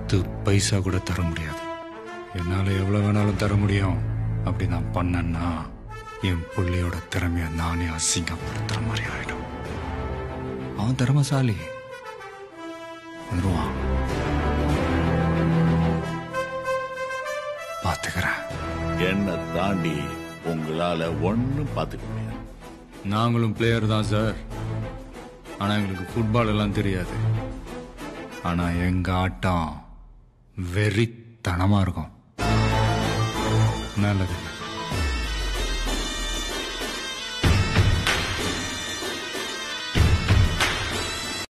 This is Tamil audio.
பத்து பைசா கூட தர முடியாது என்னால் எவ்வளோ வேணாலும் தர முடியும் அப்படி நான் பண்ணேன்னா என் பிள்ளையோட திறமையை நானே அசிங்கப்படுத்துற மாதிரி ஆயிடும் அவன் திறமசாலி வந்துருவான் பார்த்துக்கிறேன் என்னை தாண்டி உங்களால ஒண்ணும் பார்த்துக்க முடியாது நாங்களும் பிளேயர் தான் சார் ஆனா எங்களுக்கு ஃபுட்பால் எல்லாம் தெரியாது ஆனா எங்க ஆட்டம் வெறித்தனமா இருக்கும் நல்லது